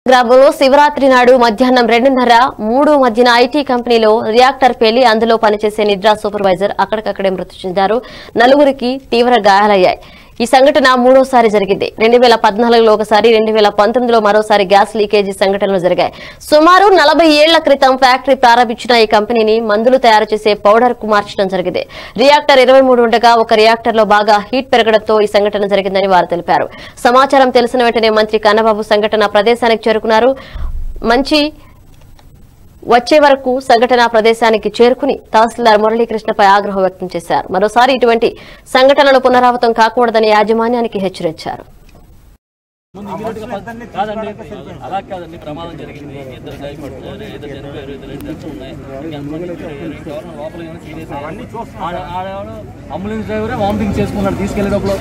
గ్రామంలో శివరాత్రి నాడు మధ్యాహ్నం రెండున్నర మూడు మధ్యన ఐటీ కంపెనీలో రియాక్టర్ పేలి అందులో పనిచేసే నిద్రా సూపర్వైజర్ అక్కడికక్కడే మృతి చెందారు నలుగురికి తీవ్ర గాయాలయ్యాయి ఈ సంఘటన మూడోసారి జరిగింది రెండు వేల పద్నాలుగులో ఒకసారి రెండు వేల పంతొమ్మిదిలో మరోసారి గ్యాస్ లీకేజీ సంఘటనలు జరిగాయి సుమారు నలభై ఏళ్ల క్రితం ఫ్యాక్టరీ ప్రారంభించిన ఈ కంపెనీని మందులు తయారు చేసే పౌడర్ కు మార్చడం జరిగింది రియాక్టర్ ఇరవై మూడు ఉండగా ఒక రియాక్టర్ లో బాగా హీట్ పెరగడంతో ఈ సంఘటన జరిగిందని వారు తెలిపారు సమాచారం తెలిసిన వెంటనే మంత్రి కన్నబాబు సంఘటన ప్రదేశానికి చేరుకున్నారు మంచి వచ్చే వరకు సంఘటనా ప్రదేశానికి చేరుకుని తహసీల్దార్ మురళీకృష్ణపై ఆగ్రహం వ్యక్తం చేశారు మరోసారి ఇటువంటి సంఘటనలు పునరావృతం కాకూడదని యాజమాన్యానికి హెచ్చరించారు ముందు immediate గా పద- కాదండి అలా కాదండి ప్రమాదం జరిగింది ఇద్దరు గాయపడుతున్నారు ఇద్దరు చనిపోయారు ఇద్దరు రెండు డెత్స్ ఉన్నాయి ఇంకా ఎంతమంది గవర్నమెంట్ లోపల ఏమైనా సీరియస్ ఆడవాడు అంబులెన్స్ డ్రైవరే వామిటింగ్ చేసుకున్నాడు తీసుకెళ్ళేటప్పుడు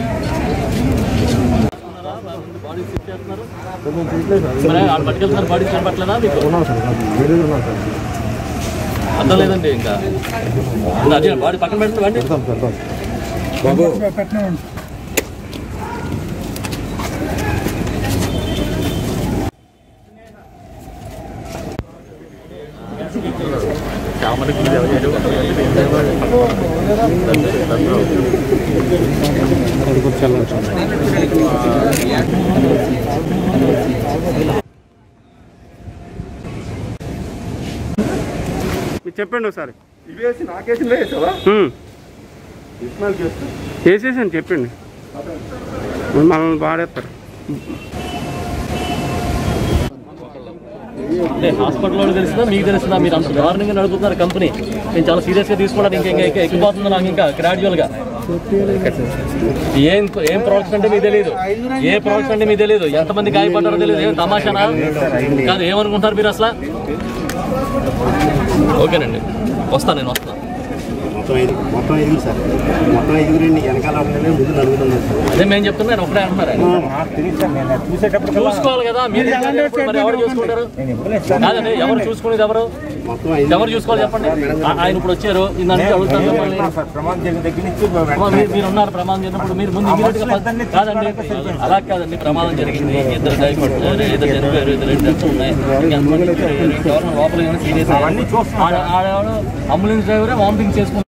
బాడీ షిఫ్ట్ చేస్తున్నారు మరి ఆడ పట్టుకెళ్తున్నారు బాడీ కనపట్లేదా మీకు అర్థం లేదండి ఇంకా అదే బాడీ పక్కన పెడుతుంది మీరు చెప్పండి ఒకసారి ఇవేసి నాకేసిందే వేసావా ఉమ్. ఇస్మాయిల్ చేస్తా వేసేసాను చెప్పండి మనల్ని పాడేస్తారు అంటే హాస్పిటల్ వాళ్ళు తెలిసిందా మీకు తెలిసిందా మీరు అంత దారుణంగా నడుపుతున్నారు కంపెనీ నేను చాలా సీరియస్ గా తీసుకోవడానికి ఇంకా ఇంకా ఎక్కిపోతుంది నాకు ఇంకా గ్రాడ్యువల్ గా ఏం ఏం ప్రోడక్ట్స్ అంటే మీకు తెలియదు ఏ ప్రోడక్ట్స్ అంటే మీకు తెలియదు ఎంతమంది గాయపడ్డారో తెలియదు ఏం తమాషానా కాదు ఏమనుకుంటారు మీరు అసలు ఓకేనండి వస్తాను నేను వస్తాను మొత్తం ఐదు మొత్తం ఐదుగురు సార్ మొత్తం ఐదుగురు వెనకాల ఒకటే ముందు నలుగురు సార్ అదే మేము చెప్తున్నా నేను ఒకటే అంటున్నారా చూసుకోవాలి కదా మీరు చెప్పినప్పుడు మరి ఎవరు చూసుకుంటారు కాదండి ఎవరు చూసుకునేది ఎవరు మొత్తం ఐదు ఎవరు చూసుకోవాలి చెప్పండి ఆ- ఆయన ఇప్పుడు వచ్చారు ఇందాక అడుగుతాను మిమ్మల్ని. ప్రమాదం జరిగిన దగ్గర నుంచి అమ్మా, మీరు- మీరు ఉన్నారు ప్రమాదం జరిగినప్పుడు మీరు ముందు immediate గా పద- కాదండి అలా కాదండి ప్రమాదం జరిగింది ఇద్దరు గాయపడుతున్నారు ఇద్దరు చనిపోయారు ఇద్దరు రెండు డెత్స్ ఉన్నాయి ఇంకా ఎంతమంది గవర్నమెంట్ లోపల ఏమైనా సీరియస్ ఆడవాడు అంబులెన్స్ డ్రైవరే వామిటింగ్ చేసుకున్నారు